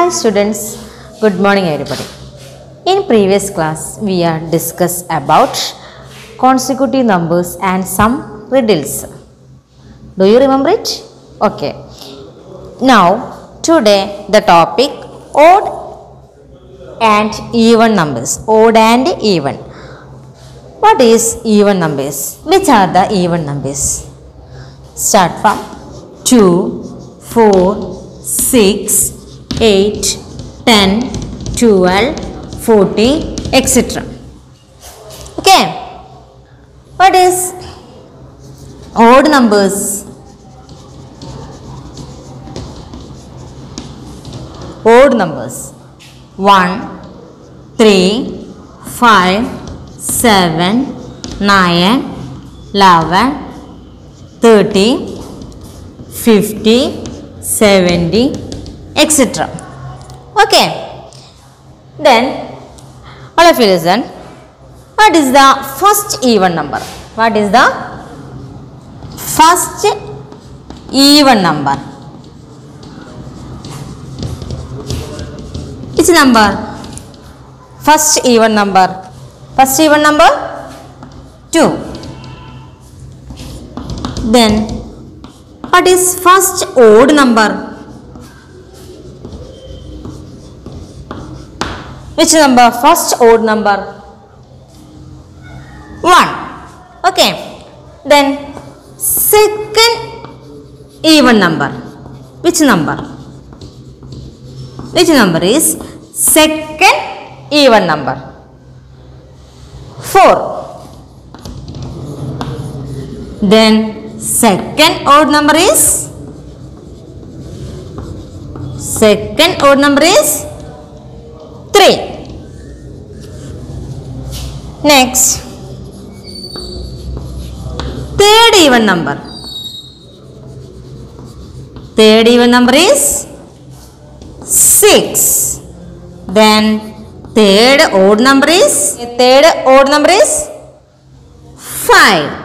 Hi students, good morning everybody. In previous class we are discussed about consecutive numbers and some riddles. Do you remember it? Okay. Now today the topic odd and even numbers. Odd and even. What is even numbers? Which are the even numbers? Start from 2, 4, 6, 8, 10, 12, 40, etc. Okay. What is odd numbers? Odd numbers 1, 3, 5, 7, 9, 11, 30, 50, 70, etc. Okay. Then, all of you listen. What is the first even number? What is the first even number? Which number? First even number. First even number? 2. Then, what is first odd number? Which number? First odd number? 1. Okay. Then, second even number. Which number? Which number is second even number? 4. Then second odd number is second odd number is 3. Next third even number. Third even number is 6. Then third odd number is third odd number is 5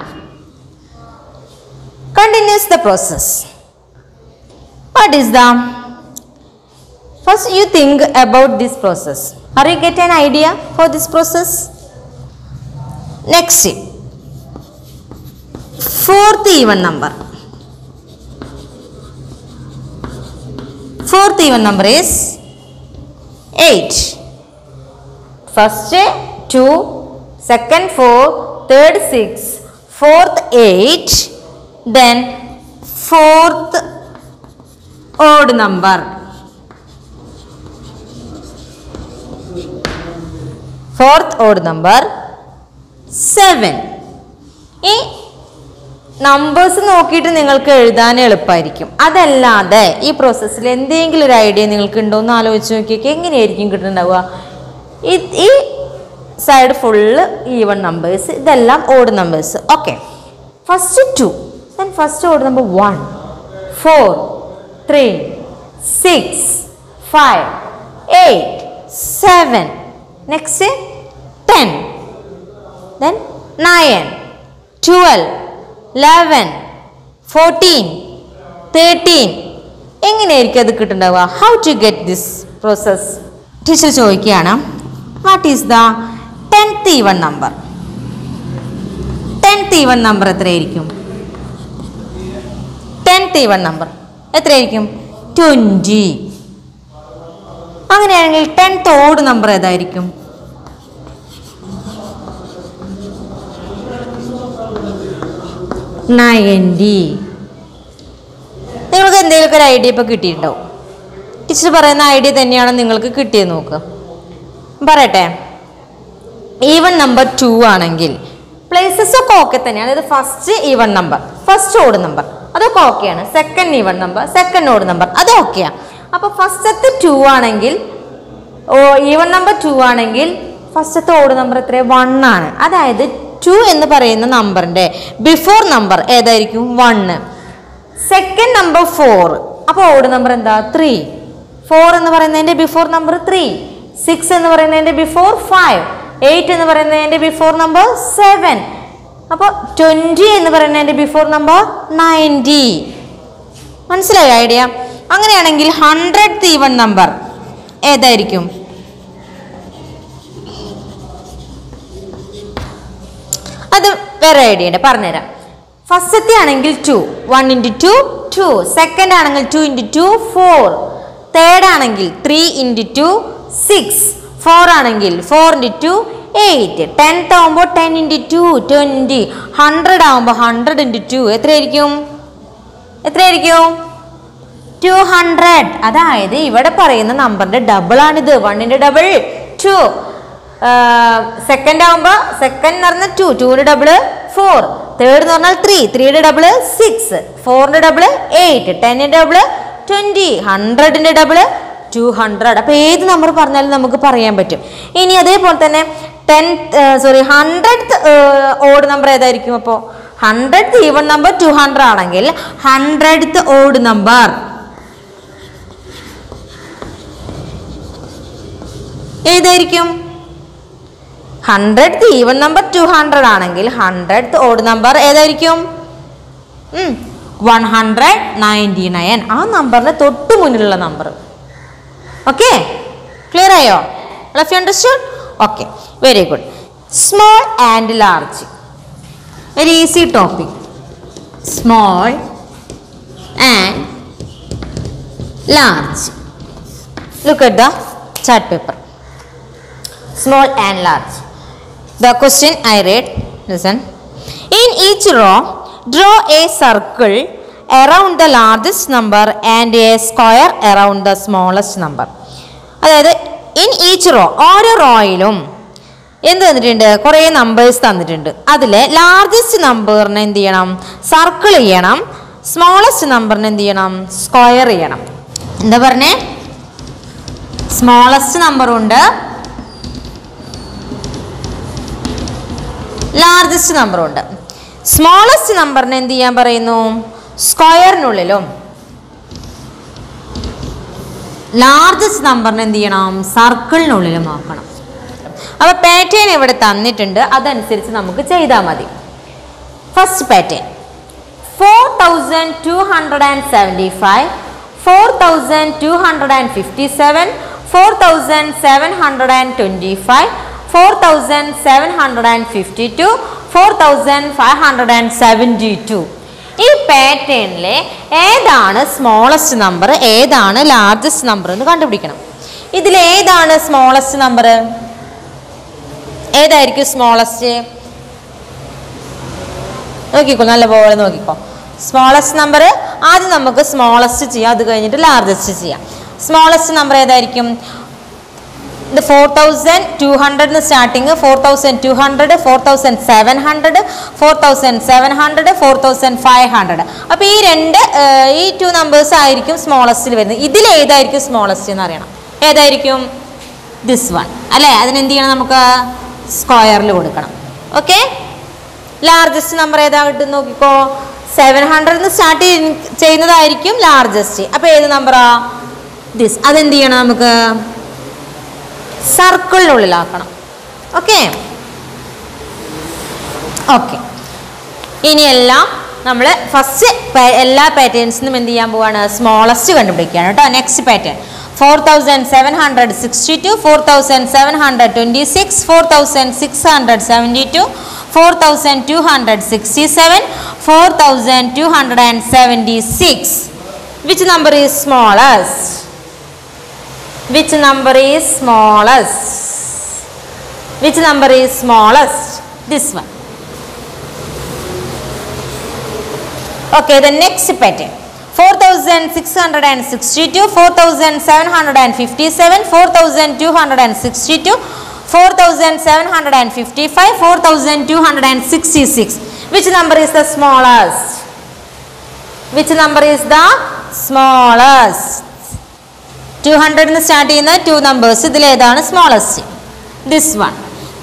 continues the process. What is the first you think about this process? Are you get an idea for this process? Next, fourth even number. Fourth even number is 8. First 2, second 4, third 6, fourth 8, then fourth odd number fourth odd number 7 ഈ numbers നോക്കിയിട്ട് നിങ്ങൾക്ക് എഴുതാൻ എളുപ്പമായിരിക്കും അതല്ലാതെ ഈ പ്രോസസ്സിൽ എന്തെങ്കിലും ഒരു ഐഡിയ നിങ്ങൾക്ക് ഉണ്ടോ എന്ന് ആലോചിച്ച് നോക്കിയൊക്കെ എങ്ങനെയായിരിക്കും കിട്ടുന്നുണ്ടാവുക ഈ ഈ സൈഡ് ഫുള്ള് ഈവൺ നമ്പേഴ്സ് ഇതെല്ലാം odd numbers okay first two then first order number 1 4 3 6 5 8 7 next 10 then 9 12 11 14 13 എങ്ങനെയായിരിക്കും അത് കിട്ടുന്നുണ്ടാവുക how to get this process teacher ചോദിക്കുകയാണ് what is the tenth even number tenth even number എത്രയായിരിക്കും ടെൻത്ത് ഈവൺ നമ്പർ എത്രയായിരിക്കും twenty അങ്ങനെയാണെങ്കിൽ tenth odd number ഏതായിരിക്കും ninety നിങ്ങൾക്ക് എന്തെങ്കിലുമൊക്കെ ഒരു ഐഡിയ ഇപ്പോൾ കിട്ടിയിട്ടുണ്ടാവും ടീച്ചർ പറയുന്ന ഐഡിയ തന്നെയാണ് നിങ്ങൾക്ക് കിട്ടിയത് നോക്കുക പറയട്ടെ ഈവൺ നമ്പർ ടു ആണെങ്കിൽ പ്ലേസസ് ഒക്കെ ഓക്കെ തന്നെയാണ് ഇത് first even number first odd number അതൊക്കെ ഓക്കെയാണ് second even number second odd number അത് ഓക്കെയാണ് അപ്പോൾ ഫസ്റ്റത്തെ ടു ആണെങ്കിൽ ഓ ഈവൺ നമ്പർ ടു ആണെങ്കിൽ ഫസ്റ്റത്തെ ഓഡ് നമ്പർ എത്ര വൺ ആണ് അതായത് ടു എന്ന് പറയുന്ന നമ്പറിൻ്റെ ബിഫോർ നമ്പർ ഏതായിരിക്കും വണ്ണ് സെക്കൻഡ് നമ്പർ ഫോർ അപ്പോൾ ഓഡ് നമ്പർ എന്താ ത്രീ ഫോർ എന്ന് പറയുന്നതിൻ്റെ ബിഫോർ നമ്പർ ത്രീ സിക്സ് എന്ന് പറയുന്നതിൻ്റെ ബിഫോർ ഫൈവ് എയ്റ്റ് എന്ന് പറയുന്നതിൻ്റെ ബിഫോർ നമ്പർ സെവൻ അപ്പോൾ ട്വൻറ്റി എന്ന് പറയുന്നതിൻ്റെ ബിഫോർ നമ്പർ നയൻറ്റി മനസ്സിലായോ ഐഡിയ അങ്ങനെയാണെങ്കിൽ ഹൺഡ്രഡ് ഈവൺ നമ്പർ ഏതായിരിക്കും അത് വേറെ ഐഡിയ ഉണ്ട് പറഞ്ഞുതരാം ഫസ്റ്റത്തെ ആണെങ്കിൽ two one into two two second ആണെങ്കിൽ two into two four third ആണെങ്കിൽ three into two six four ആണെങ്കിൽ four into two eight tenth ആകുമ്പോൾ ten into two twenty hundred ആകുമ്പോൾ ഹൺഡ്രഡ് ഇൻറ്റു ടു എത്രയായിരിക്കും എത്രയായിരിക്കും ടു ഹൺഡ്രഡ് അതായത് ഇവിടെ പറയുന്ന നമ്പറിന്റെ ഡബിൾ ആണിത് വണ്ണിന്റെ ഡബിൾ ടു സെക്കൻഡ് ആകുമ്പോൾ സെക്കൻഡ് എന്ന് പറഞ്ഞാൽ ടു ടുവിന്റെ ഡബിള് ഫോർ തേർഡ് എന്ന് പറഞ്ഞാൽ ത്രീ ത്രീയുടെ ഡബിള് സിക്സ് ഫോറിന്റെ ഡബിള് എയ്റ്റ് ടെന്നിന്റെ ഡബിള് ട്വന്റി ഹൺഡ്രഡിന്റെ ഡബിള് ടു ഹൺഡ്രഡ് അപ്പോൾ ഏത് നമ്പർ പറഞ്ഞാലും നമുക്ക് പറയാൻ പറ്റും ഇനി അതേപോലെ തന്നെ ten sorry hundred odd number ഏതായിരിക്കും അപ്പോൾ hundred even number two hundred ആണെങ്കിൽ ഹൺഡ്രഡ് ഓഡ് നമ്പർ ഏതായിരിക്കും hundred even number two hundred ആണെങ്കിൽ ഹൺഡ്രഡ് ഓഡ് നമ്പർ ഏതായിരിക്കും വൺ ഹൺഡ്രഡ് നയൻറ്റി നയൻ ആ നമ്പറിന് തൊട്ട് മുന്നിലുള്ള നമ്പർ ഓക്കെ ക്ലിയർ ആയോ you understood okay very good small and large very easy topic small and large look at the chart paper small and large the question i read listen in each row draw a circle around the largest number and a square around the smallest number അതായത് in each row ഓരോ റോയിലും എന്ത് തന്നിട്ടുണ്ട് കുറേ numbers തന്നിട്ടുണ്ട് അതിൽ largest നമ്പറിന് എന്ത് ചെയ്യണം സർക്കിൾ ചെയ്യണം സ്മോളസ്റ്റ് നമ്പറിന് എന്ത് ചെയ്യണം സ്ക്വയർ ചെയ്യണം എന്താ പറഞ്ഞേ സ്മോളസ്റ്റ് നമ്പറുണ്ട് ലാർജസ്റ്റ് നമ്പറുണ്ട് സ്മോളസ്റ്റ് നമ്പറിന് എന്ത് ചെയ്യാൻ പറയുന്നു സ്ക്വയറിനുള്ളിലും ലാർജസ്റ്റ് നമ്പറിന് എന്ത് ചെയ്യണം സർക്കിളിനുള്ളിലും ആക്കണം അപ്പോൾ പാറ്റേൺ ഇവിടെ തന്നിട്ടുണ്ട് അതനുസരിച്ച് നമുക്ക് ചെയ്താൽ മതി first pattern four thousand two hundred and seventy five four thousand two hundred and fifty seven four thousand seven hundred and twenty five four thousand seven hundred and fifty two four thousand five hundred and seventy two ഈ പാറ്റേണിലെ ഏതാണ് smallest number ഏതാണ് largest number എന്ന് കണ്ടുപിടിക്കണം ഇതിൽ ഏതാണ് smallest number ഏതായിരിക്കും smallest നോക്കിക്കോ നല്ല പോലെ നോക്കിക്കോ സ്മോളസ്റ്റ് നമ്പർ ആദ്യം നമുക്ക് സ്മോളസ്റ്റ് ചെയ്യാം അത് കഴിഞ്ഞിട്ട് ലാർജസ്റ്റ് ചെയ്യാം സ്മോളസ്റ്റ് നമ്പർ ഏതായിരിക്കും ഇത് ഫോർ തൗസൻഡ് ടു ഹൺഡ്രഡിന് starting four thousand two hundred four thousand seven hundred four thousand seven hundred four thousand five hundred അപ്പോൾ ഈ രണ്ട് ഏർ, ഈ ടു നമ്പേഴ്സ് ആയിരിക്കും സ്മോളസ്റ്റിൽ വരുന്നത് ഇതിൽ ഏതായിരിക്കും സ്മോളസ്റ്റ് എന്ന് അറിയണം ഏതായിരിക്കും ദിസ് വൺ അല്ലേ അതിനെന്ത് ചെയ്യണം നമുക്ക് സ്ക്വയറിൽ കൊടുക്കണം ഓക്കെ ലാർജസ്റ്റ് നമ്പർ ഏതാ കിട്ടും നോക്കിക്കോ സെവൻ ഹൺഡ്രഡിന് സ്റ്റാർട്ട് ചെയ്യുന്നതായിരിക്കും ലാർജസ്റ്റ് അപ്പോൾ ഏത് നമ്പറാ ദിസ് അതെന്ത് ചെയ്യണം നമുക്ക് സർക്കിളിനുള്ളിലാക്കണം ഓക്കെ ഓക്കെ ഇനിയെല്ലാം നമ്മൾ ഫസ്റ്റ് എല്ലാ പാറ്റേൺസിനും എന്ത് ചെയ്യാൻ പോവാണ് സ്മോളസ്റ്റ് കണ്ടുപിടിക്കുകയാണ് കേട്ടോ next pattern four thousand seven hundred sixty two four thousand seven hundred twenty six four thousand six hundred seventy two four thousand two hundred sixty seven four thousand two hundred and seventy six which number is smallest which number is smallest which number is smallest this one okay the next pattern 4662 4757 4262 4755 4266 which number is the smallest which number is the smallest two ഹൺഡ്രഡിന് start ചെയ്യുന്ന two numbers ഇതിൽ ഏതാണ് smallest this one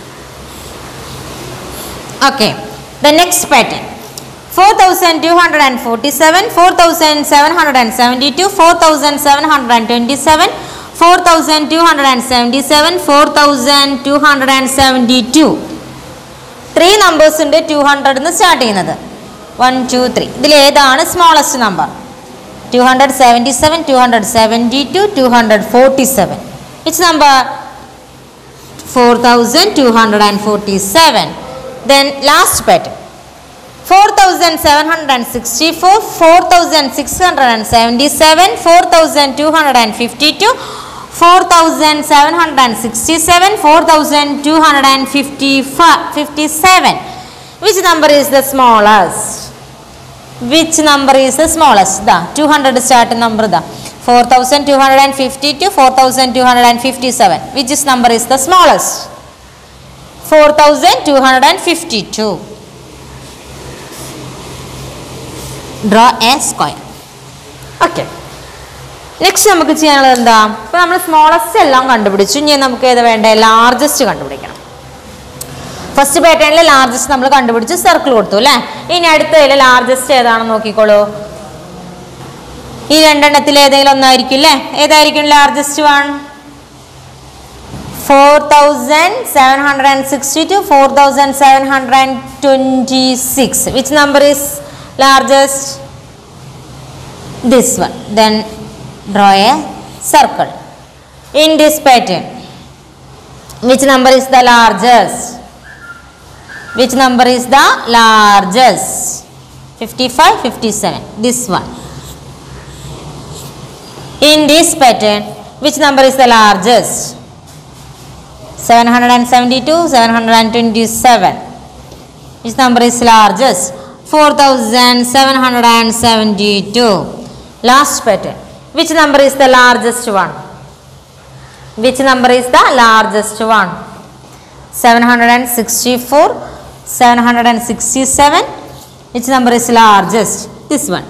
okay the next pattern four thousand two hundred and forty seven four thousand seven hundred and seventy two four thousand seven hundred and twenty seven four thousand two hundred and seventy seven four thousand two hundred and seventy two three numbers ഉണ്ട് two ഹൺഡ്രഡിന് start ചെയ്യുന്നത് one two three ഇതിൽ ഏതാണ് smallest number two hundred seventy seven two hundred seventy two two hundred forty seven Which number? 4247. Then last pattern. 4764, 4677, 4252, 4767, 4257. Which number is the smallest? Which number is the smallest? The 200 start number the 4252, 4257. Which is number is the smallest? 4252. Draw a square okay next നമുക്ക് ചെയ്യാനുള്ളത് എന്താ ഇപ്പോൾ നമ്മൾ smallest എല്ലാം കണ്ടുപിടിച്ചു ഇനി നമുക്ക് ഏത് വേണ്ട ലാർജസ്റ്റ് കണ്ടുപിടിക്കണം ഫസ്റ്റ് പാറ്റേണിൽ ലാർജസ്റ്റ് നമ്മൾ കണ്ടുപിടിച്ച് സർക്കിൾ കൊടുത്തു അല്ലേ ഇനി അടുത്തതിൽ ലാർജസ്റ്റ് ഏതാണെന്ന് നോക്കിക്കോളൂ ഈ രണ്ടെണ്ണത്തിൽ ഏതെങ്കിലും ഒന്നായിരിക്കും അല്ലേ ഏതായിരിക്കും largest one four thousand seven hundred and sixty two four thousand seven hundred and twenty six which number is largest this one then draw a circle in this pattern which number is the largest which number is the largest 55 57 this one in this pattern which number is the largest 772 727 which number is largest 4772 last pattern which number is the largest one which number is the largest one 764 767 which number is largest this one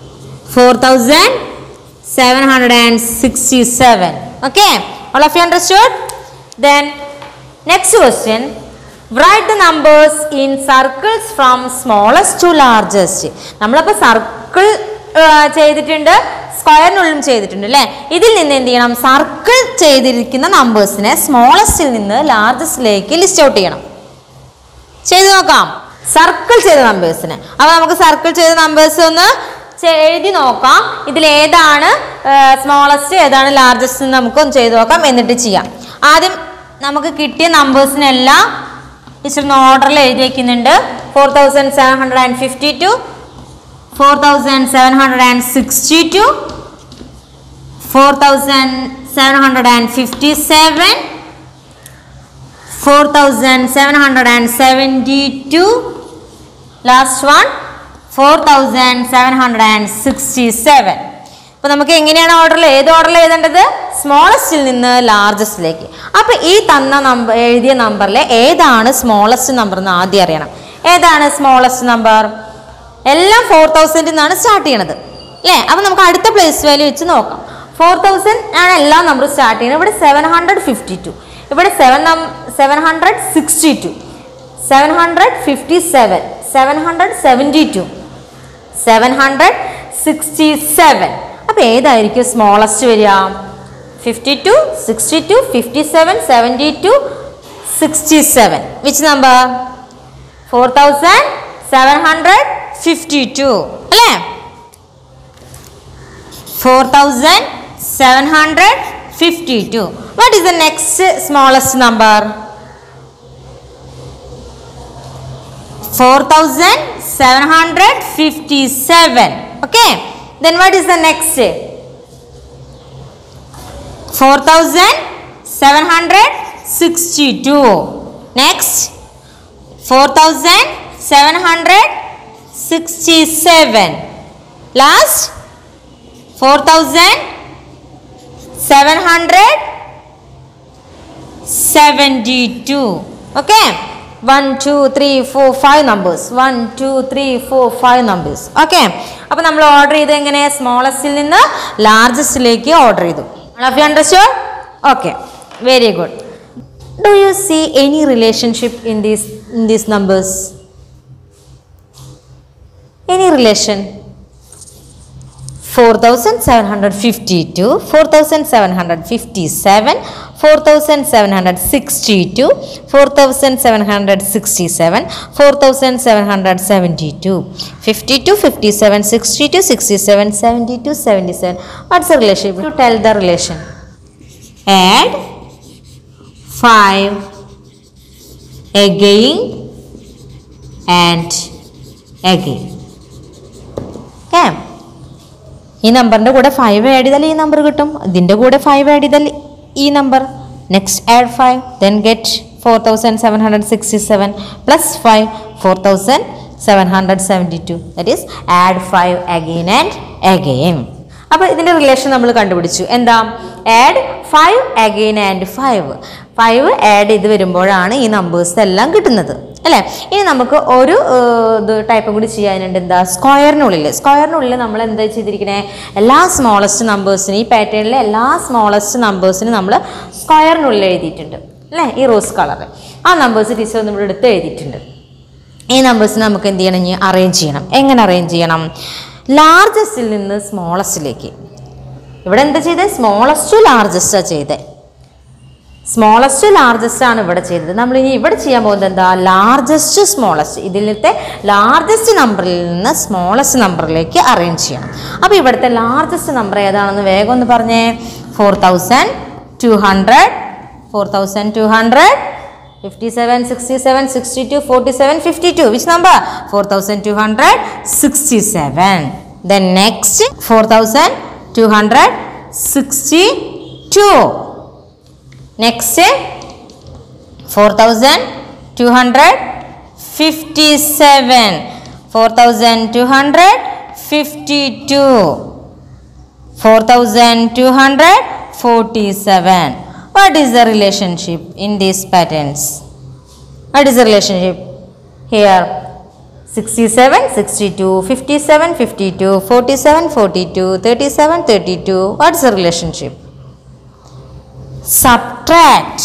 4767 okay all of you understood then next question write the numbers in circles from smallest to largest നമ്മളപ്പോൾ circle ചെയ്തിട്ടുണ്ട് സ്ക്വയറിനുള്ളിലും ചെയ്തിട്ടുണ്ട് അല്ലേ ഇതിൽ നിന്ന് എന്ത് ചെയ്യണം circle ചെയ്തിരിക്കുന്ന നമ്പേഴ്സിനെ സ്മോളസ്റ്റിൽ നിന്ന് ലാർജസ്റ്റിലേക്ക് ലിസ്റ്റ് ഔട്ട് ചെയ്യണം ചെയ്തു നോക്കാം സർക്കിൾ ചെയ്ത നമ്പേഴ്സിന് അപ്പോൾ നമുക്ക് സർക്കിൾ ചെയ്ത നമ്പേഴ്സ് ഒന്ന് ചെ- എഴുതി നോക്കാം ഇതിൽ ഏതാണ് സ്മോളസ്റ്റ് ഏതാണ് ലാർജസ്റ്റ് എന്ന് നമുക്കൊന്ന് ചെയ്തു നോക്കാം എന്നിട്ട് ചെയ്യാം ആദ്യം നമുക്ക് കിട്ടിയ നമ്പേഴ്സിനെല്ലാം ഇച്ചിരി ഓർഡറിൽ എഴുതി വയ്ക്കുന്നുണ്ട് four thousand seven hundred and fifty two four thousand seven hundred and sixty two four thousand seven hundred and fifty seven four thousand seven hundred and seventy two last one four thousand seven hundred and sixty seven അപ്പോൾ നമുക്ക് എങ്ങനെയാണ് ഓർഡറിൽ ഏത് ഓർഡറിൽ എഴുതേണ്ടത് സ്മോളസ്റ്റിൽ നിന്ന് ലാർജസ്റ്റിലേക്ക് അപ്പോൾ ഈ തന്ന നമ്പർ എഴുതിയ നമ്പറിൽ ഏതാണ് സ്മോളസ്റ്റ് നമ്പർ എന്ന് ആദ്യം അറിയണം ഏതാണ് സ്മോളസ്റ്റ് നമ്പർ എല്ലാം ഫോർ തൗസൻഡിൽ നിന്നാണ് സ്റ്റാർട്ട് ചെയ്യണത് അല്ലേ അപ്പോൾ നമുക്ക് അടുത്ത പ്ലേസ് വാല്യൂ വെച്ച് നോക്കാം ഫോർ തൗസൻഡ് ആണ് എല്ലാ നമ്പറും സ്റ്റാർട്ട് ചെയ്യുന്നത് ഇവിടെ സെവൻ ഹൺഡ്രഡ് ഫിഫ്റ്റി ടു ഇവിടെ seven seven hundred sixty two seven hundred fifty seven seven hundred seventy two seven hundred sixty seven അപ്പോൾ ഏതായിരിക്കും സ്മോളസ്റ്റ് വരിക fifty two sixty two fifty seven seventy two sixty seven which number four thousand seven hundred fifty two അല്ലേ four thousand seven hundred fifty two what is the next smallest number four thousand seven hundred fifty seven okay then what is the next four thousand seven hundred sixty two next four thousand seven hundred sixty seven last four thousand seven hundred seventy two okay one two three four five numbers one two three four five numbers okay അപ്പോൾ നമ്മൾ order ചെയ്ത് എങ്ങനെ സ്മോളസ്റ്റിൽ നിന്ന് ലാർജസ്റ്റിലേക്ക് order ചെയ്തു of you understood okay very good do you see any relationship in these in these numbers any relation 4752 4757 4762 4767 4772 52 57 62 67 72 77 what's the relationship to tell the relation add 5 again and again okay ഈ നമ്പറിൻ്റെ കൂടെ five add ചെയ്താൽ ഈ number കിട്ടും ഇതിൻ്റെ കൂടെ five add ചെയ്താൽ ഈ number next add five then get four thousand seven hundred sixty seven plus five four thousand seven hundred seventy two that is add five again and again അപ്പോൾ ഇതിൻ്റെ relation നമ്മൾ കണ്ടുപിടിച്ചു എന്താ add five again and five five add ചെയ്ത് വരുമ്പോഴാണ് ഈ numbers എല്ലാം കിട്ടുന്നത് അല്ലേ ഇനി നമുക്ക് ഒരു ഏർ, ഇത് ടൈപ്പും കൂടി ചെയ്യാനുണ്ട് എന്താ സ്ക്വയറിനുള്ളിൽ സ്ക്വയറിനുള്ളിൽ നമ്മൾ എന്താ ചെയ്തിരിക്കണേ എല്ലാ സ്മോളസ്റ്റ് നമ്പേഴ്സിനും ഈ പാറ്റേണിലെ എല്ലാ സ്മോളസ്റ്റ് നമ്പേഴ്സിനും നമ്മൾ സ്ക്വയറിനുള്ളിൽ എഴുതിയിട്ടുണ്ട് അല്ലേ ഈ റോസ് കളർ ആ നമ്പേഴ്സ് ടീച്ചർ ഒന്ന് ഇവിടെ എടുത്ത് എഴുതിയിട്ടുണ്ട് ഈ നമ്പേഴ്സിന് നമുക്ക് എന്ത് ചെയ്യണം ഇനി അറേഞ്ച് ചെയ്യണം എങ്ങനെ അറേഞ്ച് ചെയ്യണം ലാർജസ്റ്റിൽ നിന്ന് സ്മോളസ്റ്റിലേക്ക് ഇവിടെ എന്താ ചെയ്തത് സ്മോളസ്റ്റ് ടു ലാർജസ്റ്റാണ് ചെയ്തത് സ്മോളസ്റ്റ് ലാർജസ്റ്റ് ആണ് ഇവിടെ ചെയ്തത് നമ്മൾ ഇനി ഇവിടെ ചെയ്യാൻ പോകുന്നത് എന്താ ലാർജസ്റ്റ് സ്മോളസ്റ്റ് ഇതിലത്തെ ലാർജസ്റ്റ് നമ്പറിൽ നിന്ന് സ്മോളസ്റ്റ് നമ്പറിലേക്ക് അറേഞ്ച് ചെയ്യണം അപ്പോൾ ഇവിടുത്തെ ലാർജസ്റ്റ് നമ്പർ ഏതാണെന്ന് വേഗം ഒന്ന് പറഞ്ഞേ four thousand two hundred four thousand two hundred fifty seven sixty seven sixty two forty seven fifty two which number four thousand two hundred sixty seven then next four thousand two hundred sixty two next four thousand two hundred fifty seven four thousand two hundred fifty two four thousand two hundred forty seven what is the relationship in these patterns what is the relationship here 67, 62, 57, 52, 47, 42, 37, 32. What's the relationship? subtract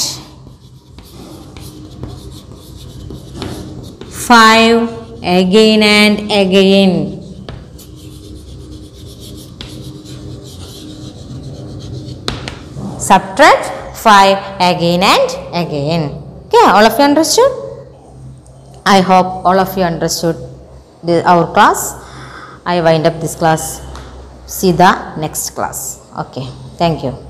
5 again and again subtract 5 again and again okay all of you understood i hope all of you understood the, our class i wind up this class see the next class okay thank you